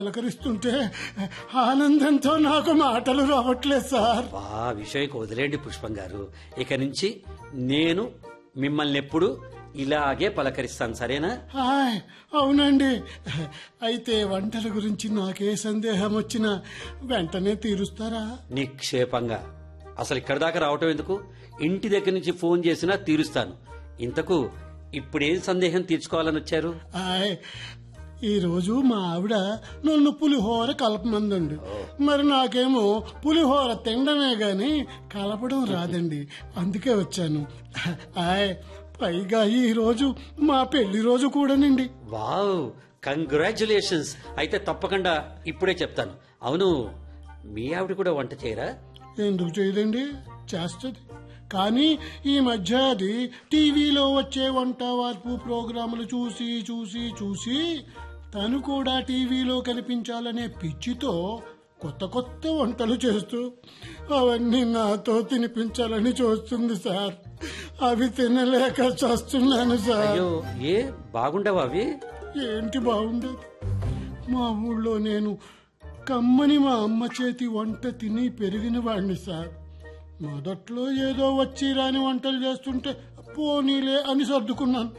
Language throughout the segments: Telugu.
పలకరిస్తుంటే ఆనందంతో నాకు మాటలు రావట్లేదు సార్ వా విషయకు వదిలేండి పుష్పం గారు ఇక నుంచి నేను మిమ్మల్ని ఎప్పుడు ఇలాగే పలకరిస్తాను సరేనా హాయ్ అవునండి అయితే వంటల గురించి నాకే సందేహం వచ్చినా వెంటనే తీరుస్తారా నిక్షేపంగా అసలు ఇక్కడ దాకా రావటం ఎందుకు ఇంటి దగ్గర నుంచి ఫోన్ చేసినా తీరుస్తాను ఇంతకు ఇప్పుడేం సందేహం తీర్చుకోవాలని వచ్చారు హాయ్ ఈ రోజు మా ఆవిడ నన్ను పులిహోర కలపమందండి మరి నాకేమో పులిహోర తినడమే గాని కలపడం రాదండి అందుకే వచ్చాను హాయ్ పైగా ఈ రోజు మా పెళ్లి రోజు కూడానండి వావ్ కంగ్రాచులేషన్స్ అయితే తప్పకుండా ఇప్పుడే చెప్తాను అవును మీ ఆవిడ కూడా వంట చేయరా ఎందుకు చేయదండి చేస్తుంది కానీ ఈ మధ్య అది టీవీలో వచ్చే వంట వార్పు ప్రోగ్రాములు చూసి చూసి చూసి తను కూడా టీవీలో కనిపించాలనే పిచ్చితో కొత్త కొత్త వంటలు చేస్తూ అవన్నీ నాతో తినిపించాలని చూస్తుంది సార్ అవి తినలేక చస్తున్నాను సార్ అయ్యో ఏ బాగుండవా అవి ఏంటి బాగుండదు మా ఊళ్ళో నేను కమ్మని మా అమ్మ చేతి వంట తిని పెరిగిన వాడిని సార్ మొదట్లో ఏదో వచ్చి రాని వంటలు చేస్తుంటే పోనీలే అని సర్దుకున్నాను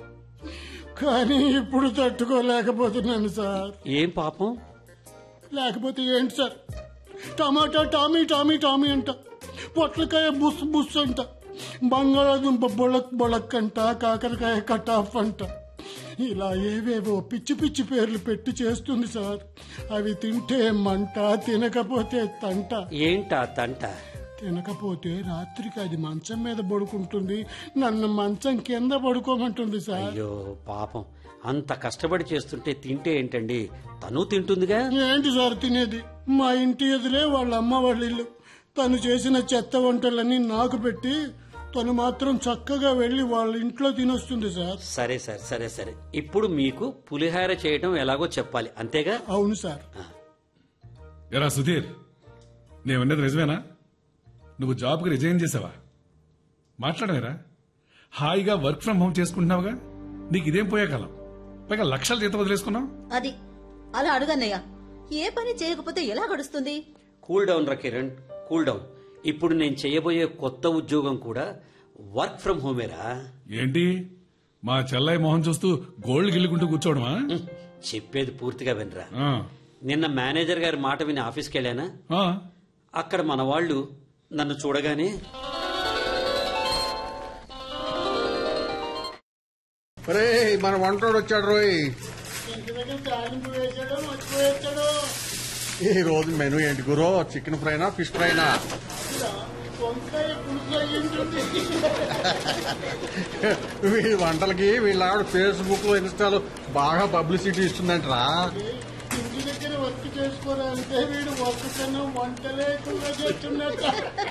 కానీ ఇప్పుడు తట్టుకోలేకపోతున్నాను సార్ ఏం పాపం లేకపోతే ఏంటి సార్ టమాటా టామీ టామీ టామీ అంట పొట్లకాయ బుస్ బుస్ అంట బంగాళాదుంప బొళక్ బొళక్ అంట కాకరకాయ కటాఫ్ అంట ఇలా ఏవేవో పిచ్చి పిచ్చి పేర్లు పెట్టి చేస్తుంది సార్ అవి తింటే మంట తినకపోతే తంట ఏంటా తంట తినకపోతే రాత్రికి అది మంచం మీద పడుకుంటుంది నన్ను మంచం కింద పడుకోమంటుంది సార్ అయ్యో పాపం అంత కష్టపడి చేస్తుంటే తింటే ఏంటండి తను తింటుందిగా ఏంటి సార్ తినేది మా ఇంటి ఎదురే వాళ్ళ అమ్మ వాళ్ళ ఇల్లు తను చేసిన చెత్త వంటలన్నీ నాకు పెట్టి తను మాత్రం చక్కగా వెళ్లి వాళ్ళ ఇంట్లో తినొస్తుంది సార్ సరే సరే సరే సరే ఇప్పుడు మీకు పులిహార చేయడం ఎలాగో చెప్పాలి అంతేగా అవును సార్ ఎరా సుధీర్ నేను విన్నది నిజమేనా నువ్వు జాబ్కి రిజైన్ చేసావా మాట్లాడవేరా హాయిగా వర్క్ ఫ్రం హోమ్ చేసుకుంటున్నావుగా నీకు ఇదేం పోయే కాలం పైగా లక్షల జీతం వదిలేసుకున్నావు అది అలా అడుగన్నయ్య ఏ పని చేయకపోతే ఎలా గడుస్తుంది కూల్ డౌన్ రా కిరణ్ కూల్ డౌన్ ఇప్పుడు నేను చేయబోయే కొత్త ఉద్యోగం కూడా వర్క్ ఫ్రం హోమేరా ఏంటి మా చెల్లయ్య మొహం చూస్తూ గోల్డ్ గిల్లుకుంటూ కూర్చోవడమా హ్మ్, చెప్పేది పూర్తిగా వినరా ఆ, నిన్న మేనేజర్ గారి మాట విని ఆఫీస్కి వెళ్ళానా ఆ, అక్కడ మన వాళ్ళు నన్ను చూడగానే రే మన వంటోడు వచ్చాడు రోయ్ ఇంటి దగ్గర తాలింపు వేసాడో మర్చిపోయేస్తాడో ఈ రోజు మెనూ ఏంటి గురో చికెన్ ఫ్రైనా ఫిష్ ఫ్రైనా వంకాయ పులుసు అయ్యింటుంది వీళ్ళ వంటలకి వీళ్ళ ఆవిడ ఫేస్బుక్ లో ఇన్స్టాలో బాగా పబ్లిసిటీ ఇస్తుందంటరా ఇంటి దగ్గర వర్క్ చేసుకోరా అంటే వీడు వర్క్ కన్నా వంటలే ఎక్కువగా చేస్తున్నట్ట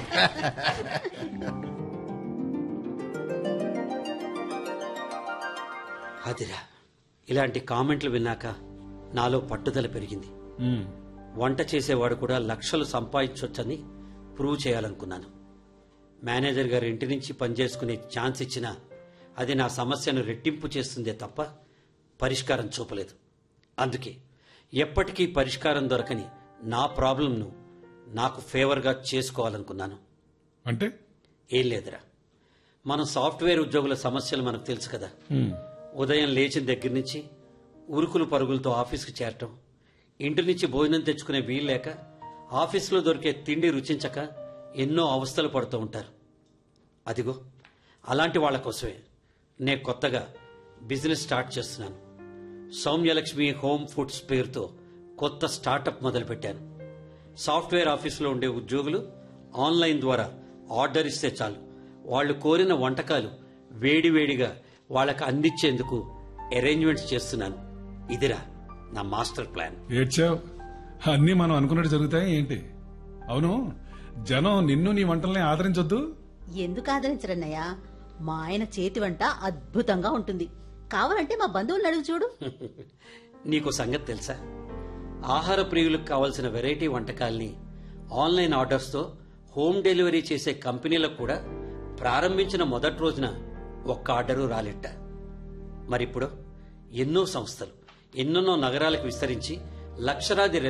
అదిరా ఇలాంటి కామెంట్లు విన్నాక నాలో పట్టుదల పెరిగింది ఉమ్, వంట చేసేవాడు కూడా లక్షలు సంపాదించొచ్చని ప్రూవ్ చేయాలనుకున్నాను మేనేజర్ గారి ఇంటి నుంచి పనిచేసుకునే ఛాన్స్ ఇచ్చినా అది నా సమస్యను రెట్టింపు చేస్తుందే తప్ప పరిష్కారం చూపలేదు అందుకే ఎప్పటికీ పరిష్కారం దొరకని నా ప్రాబ్లంను నాకు ఫేవర్గా చేసుకోవాలనుకున్నాను అంటే ఏం లేదురా మనం సాఫ్ట్వేర్ ఉద్యోగుల సమస్యలు మనకు తెలుసు కదా ఉమ్, ఉదయం లేచిన దగ్గర నుంచి ఉరుకులు పరుగులతో ఆఫీస్కి చేరటం ఇంటి నుంచి భోజనం తెచ్చుకునే వీలు లేక ఆఫీసులో దొరికే తిండి రుచించక ఎన్నో అవస్థలు పడుతూ ఉంటారు అదిగో అలాంటి వాళ్ళ కోసమే నేను కొత్తగా బిజినెస్ స్టార్ట్ చేస్తున్నాను సౌమ్యలక్ష్మి హోమ్ ఫుడ్స్ పేరుతో కొత్త స్టార్టప్ మొదలుపెట్టాను సాఫ్ట్వేర్ ఆఫీసులో ఉండే ఉద్యోగులు ఆన్లైన్ ద్వారా ఆర్డర్ ఇస్తే చాలు వాళ్ళు కోరిన వంటకాలు వేడివేడిగా వాళ్ళకి అందించేందుకు అరేంజ్మెంట్స్ చేస్తున్నాను ఇదిరా నా మాస్టర్ ప్లాన్ ఏడ్చావు అన్నీ మనం అనుకున్నట్టు జరుగుతాయి ఏంటి అవును జనం నిన్ను నీ వంటల్ని ఆదరించొద్దు ఎందుకు ఆదరించరన్నయ్య మా ఆయన చేతి వంట అద్భుతంగా ఉంటుంది కావాలంటే మా బంధువులను అడుగు చూడు నీకు సంగతి తెలుసా ఆహార ప్రియులకు కావలసిన వెరైటీ వంటకాల్ని ఆన్లైన్ ఆర్డర్స్తో హోమ్ డెలివరీ చేసే కంపెనీలకు కూడా ప్రారంభించిన మొదటి రోజున ఒక్క ఆర్డరు రాలిట్ట మరిప్పుడు ఎన్నో సంస్థలు ఎన్నెన్నో నగరాలకు విస్తరించి లక్షలాది